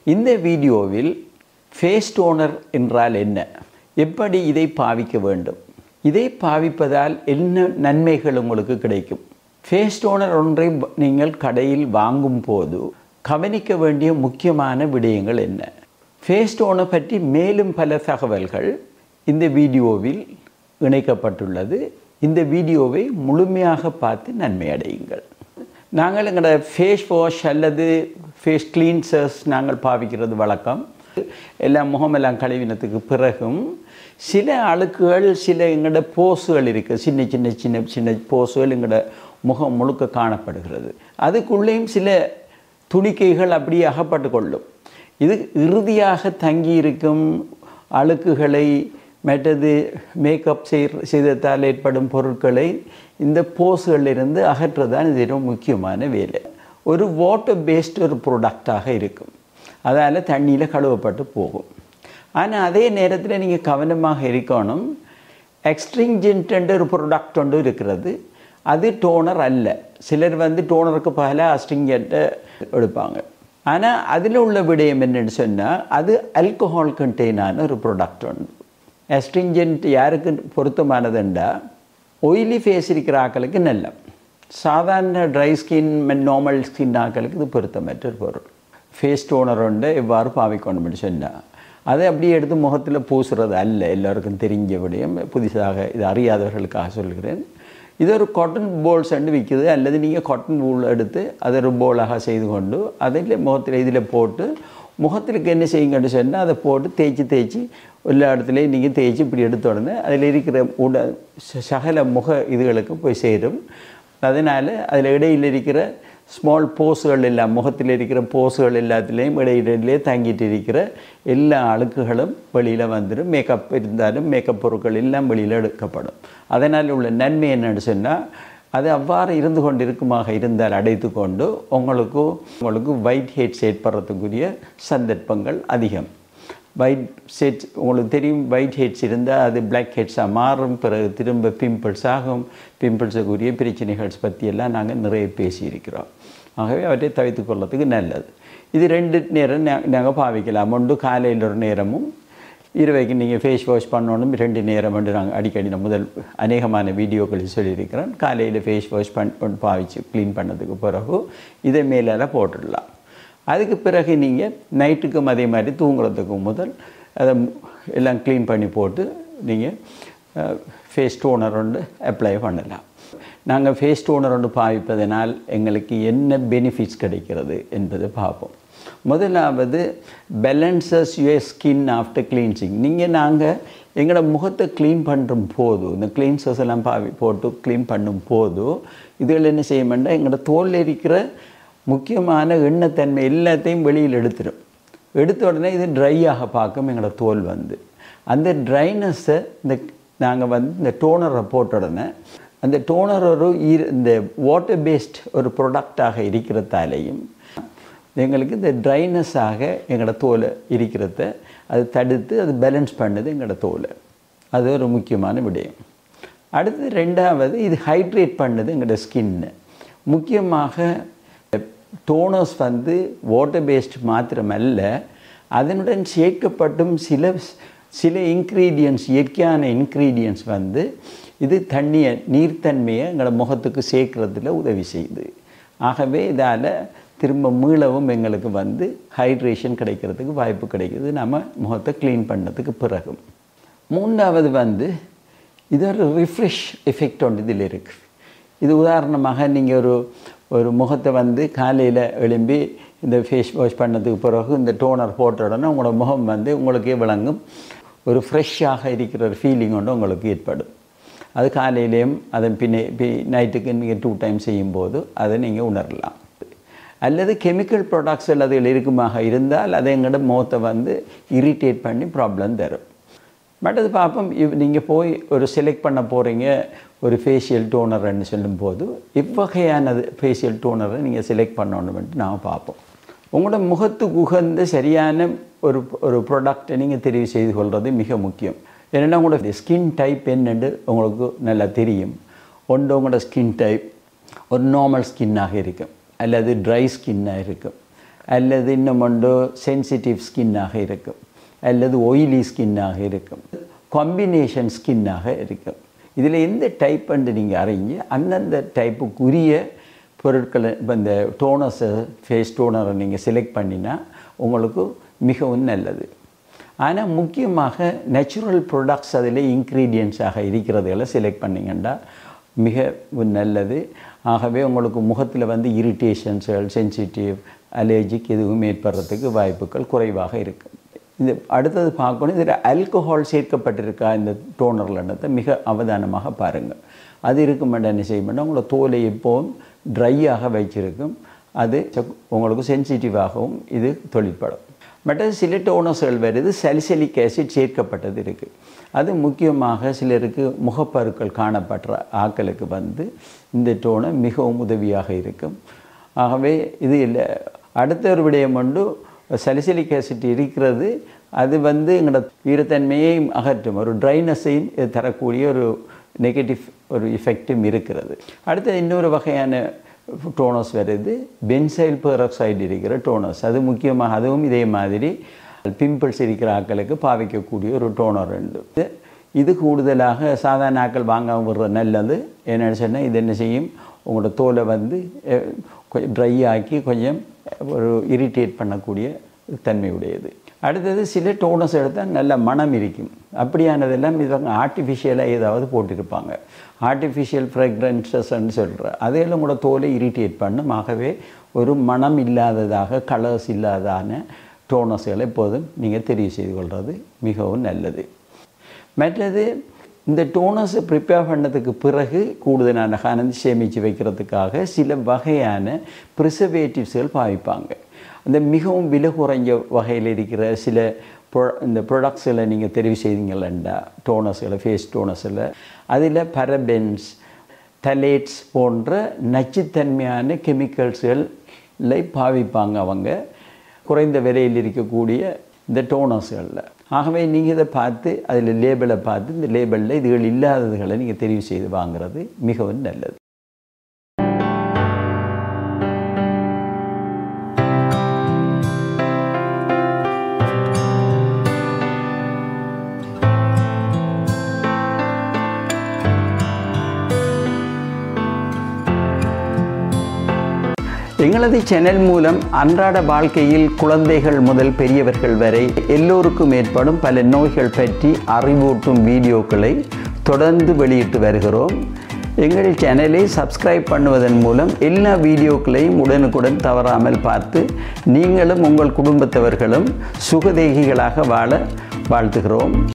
இந்த வீடியோவில் face toner என்றால் என்ன எப்படி இதை பாவிக்க வேண்டும் இதை பாவிப்பதால் என்ன நன்மைகள் உங்களுக்கு கிடைக்கும் ஃபேஸ் டோனர் ஒன்றை நீங்கள் கடையில் வாங்கும் போது கவனிக்க வேண்டிய முக்கியமான விடயங்கள் என்ன ஃபேஸ் டோனர் பற்றி மேலும் பல தகவல்கள் இந்த வீடியோவில் இணைக்கப்பட்டுள்ளது இந்த வீடியோவை முழுமையாக பார்த்து நன்மை அடையுங்கள் நாங்கள் எங்களோட ஃபேஸ் வாஷ் அல்லது ஃபேஸ் கிளீன்சர்ஸ் நாங்கள் பாவிக்கிறது வழக்கம் எல்லாம் முகமெல்லாம் கழுவினத்துக்கு பிறகும் சில அழுக்குகள் சில எங்களோட போஸுகள் இருக்குது சின்ன சின்ன சின்ன சின்ன போஸுகள் எங்களோட முகம் முழுக்க காணப்படுகிறது அதுக்குள்ளேயும் சில துணிக்கைகள் அப்படியே அகப்பட்டு கொள்ளும் இது இறுதியாக தங்கியிருக்கும் அழுக்குகளை மற்றது மேக்கப் செய் செய்ததால் ஏற்படும் பொருட்களை இந்த போஸுகளிலிருந்து அகற்றுதான் இது ரொம்ப முக்கியமான வேலை ஒரு வாட்டர் பேஸ்ட் ஒரு ப்ராடக்டாக இருக்கும் அதால் தண்ணியில் கழுவப்பட்டு போகும் ஆனால் அதே நேரத்தில் நீங்கள் கவனமாக இருக்கணும் எக்ஸ்ட்ரிங்ஜென்ட் ஒரு ப்ராடக்ட் ஒன்று இருக்கிறது அது டோனர் அல்ல சிலர் வந்து டோனருக்கு பதிலாக அஸ்ட்ரிங்கெண்ட்டை எடுப்பாங்க ஆனால் அதில் உள்ள விடயம் என்னென்னு சொன்னால் அது அல்கஹால் கண்டெய்னான ஒரு ப்ராடக்ட் ஒன்று அஸ்ட்ரிங்கென்ட் யாருக்கு பொருத்தமானதுண்டா ஒயிலி ஃபேஸ் இருக்கிற ஆக்களுக்கு நல்ல சாதாரண ட்ரை ஸ்கின் நார்மல் ஸ்கின் ஆக்களுக்கு இது பொருத்தமற்ற ஒரு பொருள் ஃபேஸ் டோனர் ஒன்று எவ்வாறு பாவிக்கணும்னு சொன்னால் அதை அப்படியே எடுத்து முகத்தில் பூசுறது அல்ல எல்லோருக்கும் தெரிஞ்ச விடயம் புதுசாக இது அறியாதவர்களுக்காக சொல்கிறேன் இது ஒரு காட்டன் போல்ஸ் அண்டு விற்கிது அல்லது நீங்கள் காட்டன் பூல் எடுத்து அதை ஒரு போலாக செய்து கொண்டு அதில் முகத்தில் இதில் போட்டு முகத்திற்கு என்ன செய்யுங்கன்னு சொன்னால் அதை போட்டு தேய்ச்சி தேய்ச்சி எல்லா இடத்துலையும் நீங்கள் தேய்ச்சி இப்படி எடுத்த உடனே அதில் இருக்கிற உட சகல முக இதுகளுக்கு போய் சேரும் அதனால் அதில் இடையில் இருக்கிற ஸ்மால் போஸுகள் எல்லாம் முகத்தில் இருக்கிற போஸுகள் எல்லாத்துலேயும் இடையிலே தங்கிட்டு இருக்கிற எல்லா அழுக்குகளும் வெளியில் வந்துடும் மேக்கப் இருந்தாலும் மேக்கப் பொருட்கள் எல்லாம் வெளியில் எடுக்கப்படும் அதனால் உள்ள நன்மை என்னன்னு சொன்னால் அது அவ்வாறு இருந்து கொண்டு இருக்குமாக இருந்தால் அடைத்து கொண்டு உங்களுக்கு உங்களுக்கு ஒயிட் ஹெட்ஸ் ஏற்படுறதுக்குரிய சந்தர்ப்பங்கள் அதிகம் ஒயிட் ஹெட்ஸ் உங்களுக்கு தெரியும் ஒயிட் ஹெட்ஸ் இருந்தால் அது பிளாக் ஹெட்ஸாக மாறும் பிறகு திரும்ப பிம்பிள்ஸ் ஆகும் பிம்பிள்ஸுக்குரிய பிரச்சனைகள் பற்றியெல்லாம் நாங்கள் நிறைய பேசியிருக்கிறோம் ஆகவே அவற்றை தவிர்த்து கொள்றதுக்கு நல்லது இது ரெண்டு நேரம் நாங்கள் பாவிக்கலாம் ஒன்று காலையில் ஒரு நேரமும் இரவைக்கு நீங்கள் ஃபேஸ் வாஷ் பண்ணணும் ரெண்டு நேரம் வந்து நாங்கள் அடிக்கடி நான் முதல் அநேகமான வீடியோக்களில் சொல்லியிருக்கிறேன் காலையில் ஃபேஸ் வாஷ் பண் பாவிச்சு க்ளீன் பண்ணதுக்கு பிறகு இதை மேலே போட்டுடலாம் அதுக்கு பிறகு நீங்கள் நைட்டுக்கும் அதே மாதிரி தூங்குறதுக்கு முதல் அதை எல்லாம் க்ளீன் பண்ணி போட்டு நீங்கள் ஃபேஸ் டோனர் ஒன்று அப்ளை பண்ணலாம் நாங்கள் ஃபேஸ் டோனர் ஒன்று பாவிப்பதனால் எங்களுக்கு என்ன பெனிஃபிட்ஸ் கிடைக்கிறது என்பதை பார்ப்போம் முதலாவது balances your skin after cleansing நீங்கள் நாங்கள் எங்களோட முகத்தை க்ளீன் பண்ணும் போது இந்த கிளீன்சஸ் எல்லாம் பாவி போட்டு க்ளீன் பண்ணும் போது இதுகள் என்ன செய்யணும்னா எங்களோட தோலில் இருக்கிற முக்கியமான எண்ணத்தன்மை எல்லாத்தையும் வெளியில் எடுத்துடும் எடுத்த உடனே இது ட்ரையாக பார்க்கும் எங்களோட தோல் வந்து அந்த ட்ரைனஸை இந்த நாங்கள் வந்து இந்த டோனரை போட்ட உடனே அந்த டோனர் ஒரு இந்த வாட்டர் பேஸ்ட் ஒரு ப்ராடக்டாக இருக்கிறதாலேயும் எங்களுக்கு இந்த ட்ரைனஸாக எங்களோட தோலை இருக்கிறத அது தடுத்து அது பேலன்ஸ் பண்ணுது எங்களோட தோலை அது ஒரு முக்கியமான விடயம் அடுத்து ரெண்டாவது இது ஹைட்ரேட் பண்ணுது எங்களோட ஸ்கின்னு முக்கியமாக டோனர்ஸ் வந்து வாட்டர் பேஸ்ட் மாத்திரமல்ல அதனுடன் சேர்க்கப்பட்டும் சில சில இன்க்ரீடியன்ஸ் இயற்கையான இன்க்ரீடியன்ஸ் வந்து இது தண்ணியை நீர்த்தன்மையை எங்களோட முகத்துக்கு சேர்க்கறதுல உதவி செய்யுது ஆகவே இதால் திரும்ப மீளவும் எங்களுக்கு வந்து ஹைட்ரேஷன் கிடைக்கிறதுக்கு வாய்ப்பு கிடைக்குது நம்ம முகத்தை க்ளீன் பண்ணதுக்கு பிறகு மூன்றாவது வந்து இது ஒரு ரிஃப்ரெஷ் எஃபெக்ட் ஒன்று இதில் இருக்குது இது உதாரணமாக நீங்கள் ஒரு ஒரு முகத்தை வந்து காலையில் எழும்பி இந்த ஃபேஸ் வாஷ் பண்ணதுக்கு பிறகு இந்த டோனர் போட்ட உடனே உங்களோட முகம் வந்து உங்களுக்கே விளங்கும் ஒரு ஃப்ரெஷ்ஷாக இருக்கிற ஒரு ஃபீலிங் ஒன்று உங்களுக்கு ஏற்படும் அது காலையிலேயும் அதன் பின்னே பி நைட்டுக்கு நீங்கள் டூ டைம் செய்யும்போது அதை நீங்கள் உணரலாம் அல்லது கெமிக்கல் ப்ராடக்ட்ஸ் அதில் இருக்குமாக இருந்தால் அதை எங்களோட முகத்தை வந்து இரிட்டேட் பண்ணி ப்ராப்ளம் தரும் பட் அது பார்ப்போம் இவ் நீங்கள் போய் ஒரு செலக்ட் பண்ண போகிறீங்க ஒரு ஃபேஷியல் டோனர்ன்னு சொல்லும்போது இவ்வகையானது ஃபேஷியல் டோனரை நீங்கள் செலக்ட் பண்ணணுமென்ட்டு நான் பார்ப்போம் உங்களோட முகத்துக்கு உகந்த சரியான ஒரு ஒரு ப்ராடக்டை நீங்கள் தெரிவு செய்து கொள்வது மிக முக்கியம் ஏன்னா உங்களோட ஸ்கின் டைப் என்னென்று உங்களுக்கு நல்லா தெரியும் ஒன்று உங்களோட ஸ்கின் டைப் ஒரு நார்மல் ஸ்கின்னாக இருக்கும் அல்லது ட்ரை ஸ்கின்னாக இருக்கும் அல்லது இன்னும் ஒன்று சென்சிட்டிவ் ஸ்கின்னாக இருக்கும் அல்லது ஒயிலி ஸ்கின்னாக இருக்கும் காம்பினேஷன் ஸ்கின்னாக இருக்கும் இதில் எந்த டைப் என்று நீங்கள் அறிஞ்சு அந்தந்த டைப்புக்குரிய பொருட்களை இப்போ இந்த டோனஸை ஃபேஸ் டோனரை நீங்கள் செலக்ட் பண்ணினா உங்களுக்கு மிகவும் நல்லது ஆனால் முக்கியமாக நேச்சுரல் ப்ராடக்ட்ஸ் அதில் இன்க்ரீடியன்ஸாக இருக்கிறதுகளை செலக்ட் பண்ணிங்கன்னா மிக நல்லது ஆகவே உங்களுக்கு முகத்தில் வந்து இரிட்டேஷன்ஸ்கள் சென்சிட்டிவ் அலர்ஜிக் எதுவும் ஏற்படுறதுக்கு வாய்ப்புகள் குறைவாக இருக்கும் இந்த அடுத்தது பார்க்கணும் இதில் ஆல்கஹால் சேர்க்கப்பட்டிருக்கா இந்த டோனர்லன்றதை மிக அவதானமாக பாருங்கள் அது இருக்கும் என்ன செய்யணும்னா உங்களை தோலை எப்போவும் ட்ரையாக வச்சிருக்கும் அது உங்களுக்கு சென்சிட்டிவாகவும் இது தொழிற்படும் மற்றது சில டோனர்ஸ்கள் வருது சலிசலிக் ஆசிட் சேர்க்கப்பட்டது இருக்குது அது முக்கியமாக சிலருக்கு முகப்பருக்கள் காணப்படுற ஆக்களுக்கு வந்து இந்த டோனர் மிகவும் உதவியாக இருக்கும் ஆகவே இது இல்லை அடுத்த ஒரு விடயம் உண்டு சலிசலிக் ஆசிட் இருக்கிறது அது வந்து எங்களோட ஈரத்தன்மையையும் அகற்றும் ஒரு ட்ரைனஸையும் இது தரக்கூடிய ஒரு நெகட்டிவ் ஒரு எஃபெக்டும் இருக்கிறது அடுத்தது இன்னொரு வகையான டோனஸ் வருது பென்சைல் பெராக்சைடு இருக்கிற டோனஸ் அது முக்கியமாக அதுவும் இதே மாதிரி பிம்பிள்ஸ் இருக்கிற ஆக்களுக்கு பாவிக்கக்கூடிய ஒரு டோனர் உண்டு இது கூடுதலாக சாதாரண ஆக்கள் வாங்காமல் விடுற நல்லது என்னென்னு சொன்னால் இது என்ன செய்யும் உங்களோட தோலை வந்து கொஞ்சம் ட்ரை ஆக்கி கொஞ்சம் ஒரு இரிட்டேட் பண்ணக்கூடிய தன்மை உடையது அடுத்தது சில டோனஸ் எடுத்தால் நல்ல மனம் இருக்கும் அப்படியானதெல்லாம் இவங்க ஆர்டிஃபிஷியலாக ஏதாவது போட்டிருப்பாங்க ஆர்டிஃபிஷியல் ஃப்ரெக்ரன்சஸ்ன்னு சொல்கிற அதையெல்லாம் கூட தோலை இரிட்டேட் பண்ணும் ஆகவே ஒரு மனம் இல்லாததாக கலர்ஸ் இல்லாதான டோனஸ்களை எப்போதும் நீங்கள் தெரிவு செய்து கொள்வது மிகவும் நல்லது மற்றது இந்த டோனஸை ப்ரிப்பேர் பண்ணதுக்கு பிறகு கூடுதலான காரணம் சேமித்து வைக்கிறதுக்காக சில வகையான ப்ரிசர்வேட்டிவ்ஸ்கள் பாவிப்பாங்க அந்த மிகவும் விலை குறைஞ்ச வகையில் இருக்கிற சில ப்ரொ இந்த ப்ரொடக்ட்ஸில் நீங்கள் தெரிவு செய்தீங்களா டோனஸில் ஃபேஸ் டோனஸில் அதில் பரபென்ஸ் டலேட்ஸ் போன்ற நச்சுத்தன்மையான கெமிக்கல்ஸ்களை பாவிப்பாங்க அவங்க குறைந்த விலையில் இருக்கக்கூடிய இந்த டோனர்ஸ்களில் ஆகவே நீங்கள் இதை பார்த்து அதில் லேபிளை பார்த்து இந்த லேபிளில் இதுகள் இல்லாததுகளை நீங்கள் தெரிவு செய்து வாங்குறது மிகவும் நல்லது எங்களது சேனல் மூலம் அன்றாட வாழ்க்கையில் குழந்தைகள் முதல் பெரியவர்கள் வரை எல்லோருக்கும் ஏற்படும் பல நோய்கள் பற்றி அறிவூட்டும் வீடியோக்களை தொடர்ந்து வெளியிட்டு வருகிறோம் எங்கள் சேனலை சப்ஸ்கிரைப் பண்ணுவதன் மூலம் எல்லா வீடியோக்களையும் உடனுக்குடன் தவறாமல் பார்த்து நீங்களும் உங்கள் குடும்பத்தவர்களும் சுகதேகிகளாக வாழ வாழ்த்துகிறோம்